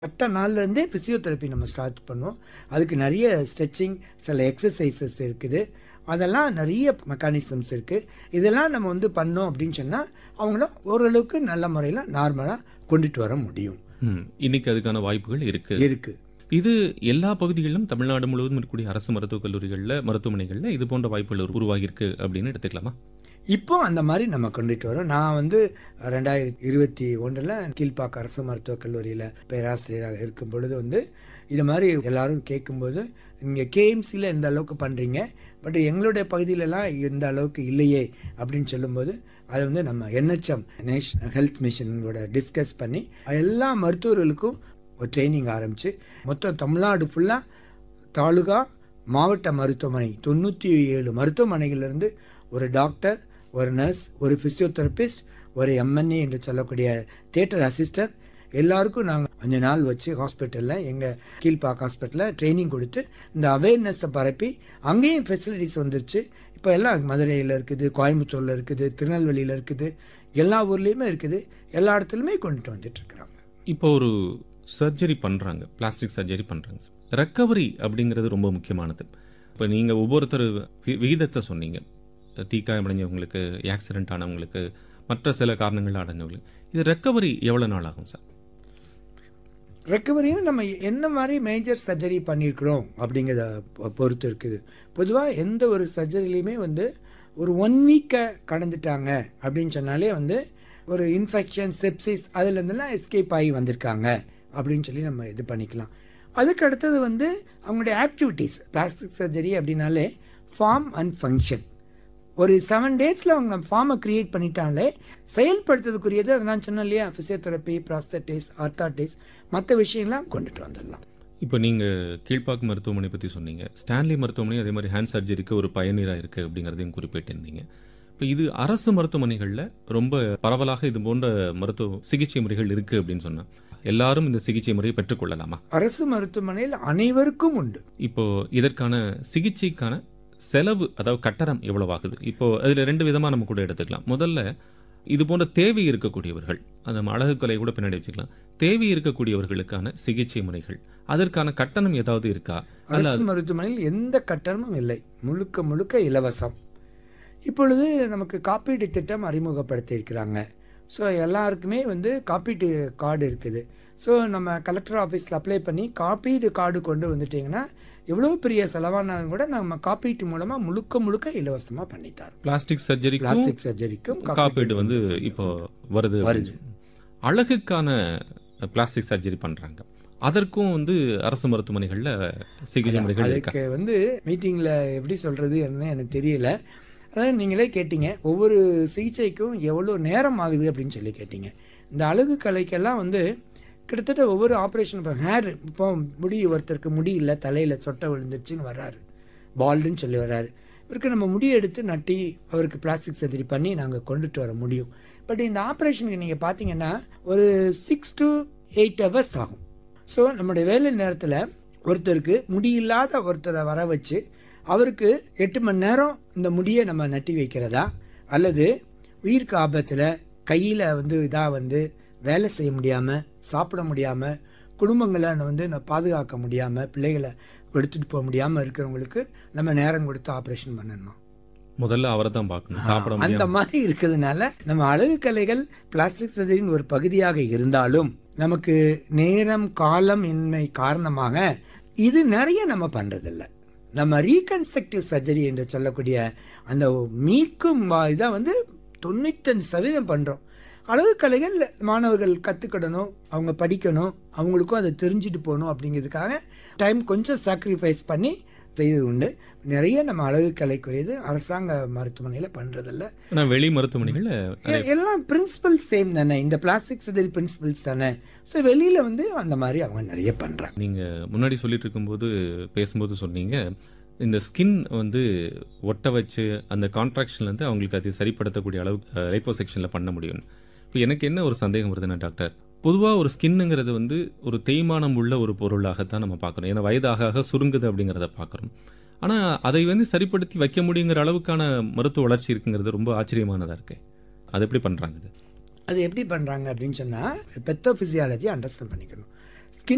கரெக்டாக நாள்லேருந்தே ஃபிசியோதெரப்பி நம்ம ஸ்டார்ட் பண்ணுவோம் அதுக்கு நிறைய ஸ்ட்ரெச்சிங் சில எக்ஸசைசஸ் இருக்குது அதெல்லாம் நிறைய மெக்கானிசம்ஸ் இருக்குது இதெல்லாம் நம்ம வந்து பண்ணோம் அப்படின்னு சொன்னால் அவங்கள ஓரளவுக்கு நல்ல முறையில் நார்மலாக கொண்டுட்டு வர முடியும் ம், இன்னைக்கு அதுக்கான வாய்ப்புகள் இருக்கு இருக்குது இது எல்லா பகுதிகளிலும் தமிழ்நாடு முழுவதும் இருக்கக்கூடிய அரசு மருத்துவக் கல்லூரிகளில் மருத்துவமனைகளில் இது போன்ற வாய்ப்புகள் உருவாகி இருக்கு அப்படின்னு எடுத்துக்கலாமா இப்போ அந்த மாதிரி நம்ம கொண்டுட்டு வரோம் நான் வந்து ரெண்டாயிரத்தி இருபத்தி ஒன்றில் கீழ்ப்பாக்க அரசு மருத்துவக் கல்லூரியில் பேராசிரியராக இருக்கும் பொழுது வந்து இது மாதிரி எல்லாரும் கேட்கும்போது நீங்கள் கேஎம்சியில் இந்த அளவுக்கு பண்ணுறீங்க பட் எங்களுடைய பகுதியிலலாம் இந்த அளவுக்கு இல்லையே அப்படின்னு சொல்லும்போது அதை வந்து நம்ம என்ஹெச்எம் நேஷனல் ஹெல்த் மிஷனோட டிஸ்கஸ் பண்ணி எல்லா மருத்துவர்களுக்கும் ஒரு ட்ரைனிங் ஆரம்பித்து மொத்தம் தமிழ்நாடு ஃபுல்லாக தாலுகா மாவட்ட மருத்துவமனை தொண்ணூற்றி ஏழு மருத்துவமனைகளிலிருந்து ஒரு டாக்டர் ஒரு நர்ஸ் ஒரு ஃபிசியோதெரபிஸ்ட் ஒரு எம்என்ஏ என்று சொல்லக்கூடிய தியேட்டர் அசிஸ்டன்ட் எல்லாருக்கும் நாங்கள் அஞ்சு நாள் வச்சு ஹாஸ்பிட்டலில் எங்கள் கீழ்ப்பாக் ஹாஸ்பிட்டலில் ட்ரைனிங் கொடுத்து இந்த அவேர்னஸை பரப்பி அங்கேயும் ஃபெசிலிட்டிஸ் வந்துருச்சு இப்போ எல்லாம் மதுரையில் இருக்குது கோயம்புத்தூரில் இருக்குது திருநெல்வேலியில் இருக்குது எல்லா ஊர்லேயுமே இருக்குது எல்லா இடத்துலையுமே கொண்டுட்டு வந்துட்டுருக்குறாங்க இப்போ ஒரு சர்ஜரி பண்ணுறாங்க பிளாஸ்டிக் சர்ஜரி பண்ணுறாங்க ரெக்கவரி அப்படிங்கிறது ரொம்ப முக்கியமானது இப்போ நீங்கள் ஒவ்வொருத்தர் வி- விகிதத்தை சொன்னீங்க தீக்காயம் அடைஞ்சவங்களுக்கு ஆக்சிடென்ட் ஆனவங்களுக்கு மற்ற சில காரணங்கள் அடைஞ்சவங்களுக்கு இது ரெக்கவரி எவ்வளோ நாள் ஆகும் சார் ரெக்கவரியும் நம்ம என்ன மாதிரி மேஜர் சர்ஜரி பண்ணியிருக்கிறோம் அப்படிங்கிறத பொ- பொறுத்து இருக்குது பொதுவாக எந்த ஒரு சர்ஜரிலையுமே வந்து ஒரு ஒன் வீக்கை கடந்துட்டாங்க அப்படின்னு சொன்னாலே வந்து ஒரு இன்ஃபெக்ஷன் செப்சிஸ் அதுலேருந்துலாம் எஸ்கேப் ஆகி வந்திருக்காங்க அப்படின்னு சொல்லி நம்ம இது பண்ணிக்கலாம் அதுக்கு அடுத்தது வந்து அவங்களுடைய ஆக்டிவிட்டீஸ் பிளாஸ்டிக் சர்ஜரி அப்படின்னாலே ஃபார்ம் அண்ட் ஃபங்க்ஷன் ஒரு செவன் டேஸில் அவங்க ஃபார்மை கிரியேட் பண்ணிட்டாலே செயல்படுத்துறதுக்குரியது அதை நான் சொன்னேன் இல்லையா ஃபிசியோதெரப்பி ப்ராஸ்தட்டிஸ் ஆர்த்தாட்டிஸ் மற்ற விஷயம்லாம் கொண்டுட்டு வந்துடலாம் இப்போ நீங்கள் கீழ்ப்பாக்கு மருத்துவமனை பற்றி சொன்னீங்க ஸ்டான்லி மருத்துவமனை அதே மாதிரி ஹேண்ட் சர்ஜரிக்கு ஒரு பயனீராக இருக்குது அப்படிங்கிறதையும் குறிப்பிட்டிருந்தீங்க இப்போ இது அரசு மருத்துவமனைகளில் ரொம்ப பரவலாக இது போன்ற மருத்துவ சிகிச்சை முறைகள் இருக்குது அப்படின்னு சொன்னா எல்லாரும் இந்த சிகிச்சை முறையை பெற்றுக்கொள்ளலாமா அரசு மருத்துவமனையில் அனைவருக்கும் உண்டு இப்போ இதற்கான சிகிச்சைக்கான செலவு அதாவது கட்டணம் எவ்வளவு ஆகுது இப்போ அதில் ரெண்டு விதமாக நம்ம கூட எடுத்துக்கலாம் முதல்ல இது போன்ற தேவை இருக்கக்கூடியவர்கள் அந்த அழகு கலை கூட பின்னாடி வச்சுக்கலாம் தேவை இருக்கக்கூடியவர்களுக்கான சிகிச்சை முறைகள் அதற்கான கட்டணம் ஏதாவது இருக்கா அல்ல அரசு மருத்துவமனையில் எந்த கட்டணமும் இல்லை முழுக்க முழுக்க இலவசம் இப்பொழுது நமக்கு காப்பீடு திட்டம் அறிமுகப்படுத்தியிருக்கிறாங்க ஸோ எல்லாருக்குமே வந்து காப்பீட்டு கார்டு இருக்குது ஸோ நம்ம கலெக்டர் ஆஃபீஸில் அப்ளை பண்ணி காப்பீடு கார்டு கொண்டு வந்துட்டிங்கன்னா எவ்வளோ பெரிய செலவானாலும் கூட நம்ம காப்பீட்டு மூலமாக முழுக்க முழுக்க இலவசமாக பண்ணித்தாரோம் பிளாஸ்டிக் சர்ஜரிக்கும் பிளாஸ்டிக் சர்ஜரிக்கும் காப்பீடு வந்து இப்போ வருது வருது. அழகுக்கான பிளாஸ்டிக் சர்ஜரி பண்றாங்க அதற்கும் வந்து அரசு மருத்துவமனைகளில் சிகிச்சை முறைகள் இருக்கா அதுக்கு வந்து மீட்டிங்கில் எப்படி சொல்கிறது என்ன எனக்கு தெரியல அதாவது நீங்களே கேட்டீங்க ஒவ்வொரு சிகிச்சைக்கும் எவ்வளோ நேரம் ஆகுது அப்படின்னு சொல்லி கேட்டீங்க இந்த அழகு கலைக்கெல்லாம் வந்து கிட்டத்தட்ட ஒவ்வொரு ஆப்ரேஷன் இப்போ ஹேர் இப்போ முடி ஒருத்தருக்கு முடி இல்லை தலையில் சொட்டை விழுந்துருச்சுன்னு வர்றாரு பால்டுன்னு சொல்லி வர்றாரு இவருக்கு நம்ம முடி எடுத்து நட்டி அவருக்கு பிளாஸ்டிக் சர்ஜரி பண்ணி நாங்கள் கொண்டுட்டு வர முடியும் பட் இந்த ஆப்ரேஷனுக்கு நீங்கள் பார்த்தீங்கன்னா ஒரு சிக்ஸ் to எயிட் ஹவர்ஸ் ஆகும் ஸோ நம்முடைய வேலை நேரத்தில் ஒருத்தருக்கு முடியில்லாத ஒருத்தரை வர வச்சு அவருக்கு எட்டு மணி நேரம் இந்த முடியை நம்ம நட்டி வைக்கிறதா அல்லது உயிருக்கு ஆபத்தில் கையில் வந்து இதாக வந்து வேலை செய்ய முடியாமல் சாப்பிட முடியாமல் குடும்பங்களை வந்து நான் பாதுகாக்க முடியாமல் பிள்ளைகளை எடுத்துகிட்டு போக முடியாமல் இருக்கிறவங்களுக்கு நம்ம நேரம் கொடுத்து ஆப்ரேஷன் பண்ணணும் முதல்ல அவரை தான் பார்க்கணும் சாப்பிட அந்த முடியாம மாதிரி இருக்கிறதுனால நம்ம அழகு கலைகள் பிளாஸ்டிக் சர்ஜரியின் ஒரு பகுதியாக இருந்தாலும் நமக்கு நேரம் காலம் இன்மை காரணமாக இது நிறைய நம்ம பண்றதில்ல நம்ம ரீகன்ஸ்ட்ரக்டிவ் சர்ஜரி என்று சொல்லக்கூடிய அந்த மீட்கும் இதை வந்து தொண்ணூத்தஞ்சு சதவீதம் பண்ணுறோம் அழகு கலைகள் மாணவர்கள் கற்றுக்கிடணும் அவங்க படிக்கணும் அவங்களுக்கும் அதை தெரிஞ்சுட்டு போகணும் அப்படிங்கிறதுக்காக டைம் கொஞ்சம் சாக்ரிஃபைஸ் பண்ணி செய்தது உண்டு நிறைய நம்ம அழகு கலைக்குரியது அரசாங்க மருத்துவமனையில் பண்ணுறதில்ல ஆனால் வெளி மருத்துவமனைகளில் எ- எல்லாம் பிரின்சிபல் சேம் தானே இந்த பிளாஸ்டிக் சர்ஜரி பிரின்சிபல்ஸ் தானே ஸோ வெளியில் வந்து அந்த மாதிரி அவங்க நிறைய பண்ணுறாங்க நீங்கள் முன்னாடி சொல்லிட்டு இருக்கும்போது பேசும்போது சொன்னீங்க இந்த ஸ்கின் வந்து ஒட்ட வச்சு அந்த கான்ட்ராக்ஷன்லேருந்து அவங்களுக்கு அதை சரிப்படுத்தக்கூடிய அளவுக்கு லைப்போ செக்ஷனில் பண்ண முடியும் இப்போ எனக்கு என்ன ஒரு சந்தேகம் வருதுன்னா டாக்டர் பொதுவாக ஒரு ஸ்கின்னுங்கிறது வந்து ஒரு தேய்மானம் உள்ள ஒரு பொருளாகத்தான் நம்ம பார்க்குறோம் ஏன்னா வயதாக ஆக சுருங்குது அப்படிங்கிறத பார்க்குறோம் ஆனால் அதை வந்து சரிப்படுத்தி வைக்க முடியுங்கிற அளவுக்கான மருத்துவ வளர்ச்சி இருக்குங்கிறது ரொம்ப ஆச்சரியமானதாக இருக்கு அது எப்படி பண்ணுறாங்க இது அது எப்படி பண்ணுறாங்க அப்படின்னு சொன்னால் பெத்தோ ஃபிசியாலஜி அண்டர்ஸ்டாண்ட் பண்ணிக்கணும்